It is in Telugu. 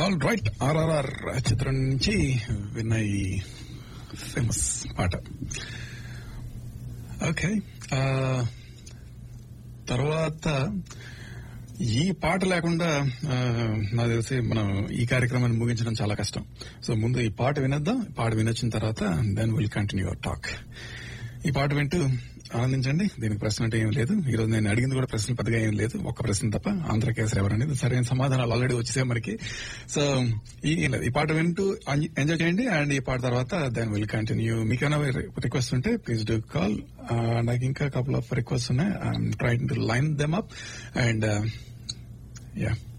ఆల్ రైట్ ఆర్ఆర్ఆర్ చిత్రం నుంచి విన్న ఈ ఫేమస్ పాట ఓకే తర్వాత ఈ పాట లేకుండా ఆ, నాకు తెలిసి మనం ఈ కార్యక్రమాన్ని ముగించడం చాలా కష్టం సో ముందు ఈ పాట వినేద్దాం ఈ పాట వినొచ్చిన తర్వాత then will continue our talk ఈ పాట వింటూ ఆనందించండి దీనికి ప్రశ్న అంటే ఏం లేదు ఈ రోజు నేను అడిగింది కూడా ప్రశ్న పెద్దగా ఏం లేదు ఒక్క ప్రశ్న తప్ప ఆంధ్రకేసరి ఎవరనేది సరైన సమాధానాలు ఆల్రెడీ వచ్చేసాయి మనకి సో ఈ ఈ పాట వింటూ ఎంజాయ్ చేయండి అండ్ ఈ పాట తర్వాత దెన్ విల్ కంటిన్యూ మీకైనా రిక్వెస్ట్ ఉంటే ప్లీజ్ డూ కాల్ నాకు ఇంకా కపుల్ ఆఫ్ రిక్వెస్ట్ ఉన్నాయి try to line them up and yeah